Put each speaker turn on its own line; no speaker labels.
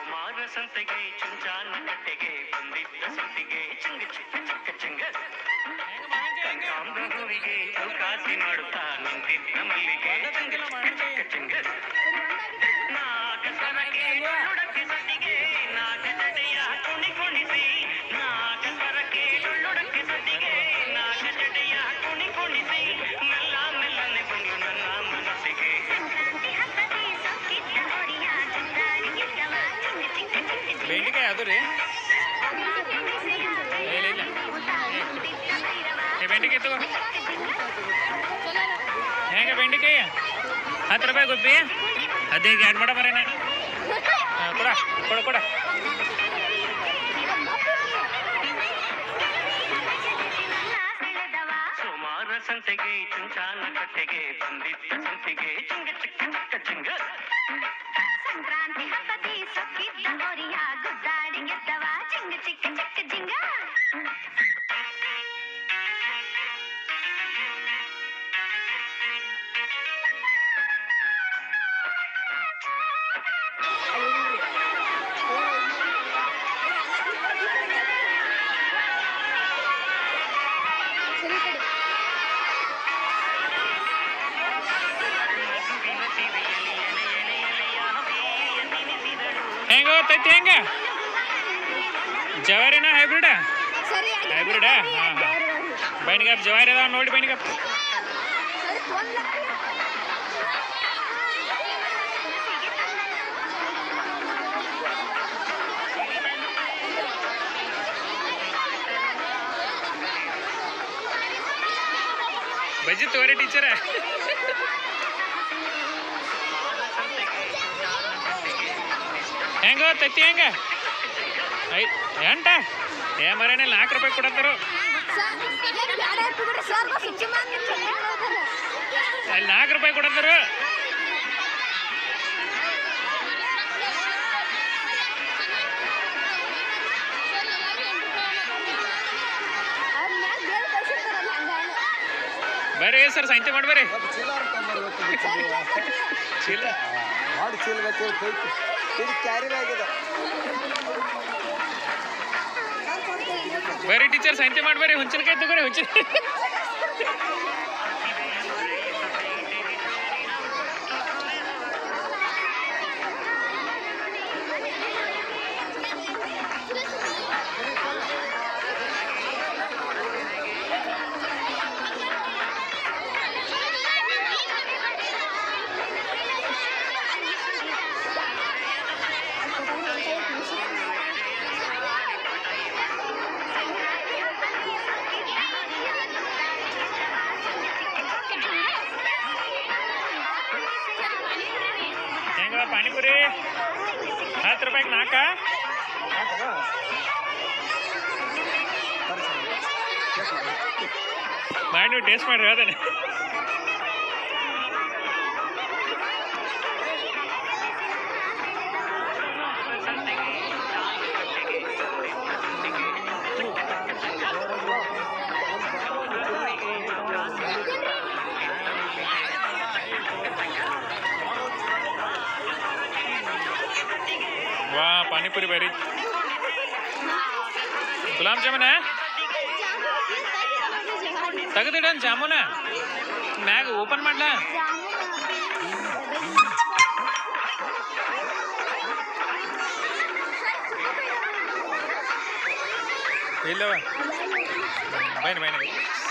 ಸೋಮಾರ ಸಂತೆಗೆ ಚುಂಚಾನ ಕಟ್ಟೆಗೆ ಬಂದಿದ್ದ ಸಂತಿಗೆ ಚಿಂಗ ಚಿಕ್ಕ ಚಿಕ್ಕ ಚಿಂಗ ಕನಕಾಂಬ ಹೂವಿಗೆ ಚೌಕಾಸಿ ಮಾಡುತ್ತಾ ನಿಂತಿದ್ದ ಮಲ್ಲಿಗೆ ಚಿಂಗ ಚಿಕ್ಕ ಚಿಕ್ಕ ಚಿಂಗ ನಾಗಸರಕ್ಕೆ ನುಡಕ್ಕೆ ಸದ್ದಿಗೆ ನಾಗ ಜಡೆಯ ಕುಣಿ ಕುಣಿಸಿ ನಾಗಸರಕ್ಕೆ ನುಡಕ್ಕೆ ಸದ್ದಿಗೆ ನಾಗ ಜಡೆಯ ಕುಣಿ ಕುಣಿಸಿ ಮೆಲ್ಲ ಮೆಲ್ಲನೆ ಬಂದು ನನ್ನ ಮನಸ್ಸಿಗೆ
ಬೆಂಡಿಕಾಯಿ ಅದು ರೀ ಇಲ್ಲ ಇಲ್ಲ ಏ ಬೆಂಡಿಕಾಯಿ ತಗೋ ಹೆಂಗೆ ಬೆಂಡಿಕಾಯಿ ಹತ್ತು ರೂಪಾಯಿ ಗುಬ್ಬಿ ಹದಿನೈದು ಎರಡು ಮಾಡ ಮರೇನ ಕೊಡ ಕೊಡ ಕೊಡ
ಸೋಮಾರ ಸಂತೆಗೆ ಚುಂಚಾನ ಕಟ್ಟೆಗೆ ಬಂದಿದ್ದ ಸಂತಿಗೆ ಚಿಂಗ ಚಿಕ್ಕ ಚಿಕ್ಕ ಚಿಂಗ
ಸಂಕ್ರಾಂತಿ ಹಬ್ಬದಿ ಸೊಕ್ಕಿದ್ದ ಹೊರಿಯ ಗುದ್ದಾಡಿ ಗೆದ್ದವ ಚಿಂಗ ಚಿಕ್ಕ ಚಿಕ್ಕ ಜಿಂಗ
ಮಗುವಿನ ಸಿರಿಯಲಿ ಎಲೆ ಎಲೆ ಎಲೆಯಾಗಿ ಎನ್ನಿಸಿದಳು
ಹೆಂಗೆ ಓದ್ತೈತಿ ಹೆಂಗೆ ಜವಾರಿನ ಹೈಬ್ರಿಡ
ಸರಿ
ಹೈಬ್ರಿಡ ಹಾಂ ಹಾಂ ಬೈನಿಗಪ್ಪ ಜವಾರಿ ಅದಾವ ನೋಡಿ ಬೈನಿಗಪ್ಪ ಬಜ್ಜಿ ತೋರಿ ಟೀಚರ ಹೆಂಗ ತತ್ತಿ ಹೆಂಗ ಐ ಎಂಟ ಏ ಮರೇನೆ ನಾಲ್ಕು ರೂಪಾಯಿ ಕೊಡತ್ತಾರು ಅಲ್ಲಿ ನಾಲ್ಕು ರೂಪಾಯಿ ಕೊಡತ್ತಾರು ಬರ್ರಿ ಸರ್ ಸಾಹಿತ್ಯ ಮಾಡ್ಬರ್ರಿ ಚೀಲ
ಮಾಡಿ ಚೀಲಗತ್ತೆ ಕೈತಿ ಇದು ಕ್ಯಾರಿನ ಆಗಿದೆ
ಬರ್ರಿ ಟೀಚರ್ ಸಾಹಿತ್ಯ ಮಾಡ್ಬರ್ರಿ ಹುಂಚಿನಕಾಯಿ ತಗೋರಿ ಹುಂಚಿನ ಹೆಂಗ ಪಾನಿಪುರಿ ಹತ್ತು ರೂಪಾಯಿಗೆ ನಾಲ್ಕ ಮಾಡಿ ನೀವು ಟೇಸ್ಟ್ ಮಾಡ್ರಿ ಹೇಳ್ತೇನೆ ವಾ ಪಾನಿಪುರಿ ಬರೀ ಗುಲಾಬ್ ಜಾಮೂನ ತೆಗೆದಿಡನ್ ಜಾಮೂನ ಮ್ಯಾಗ ಓಪನ್ ಮಾಡ್ಲಾ ಇಲ್ಲವ ಬೈನಿ ಬೈನಿ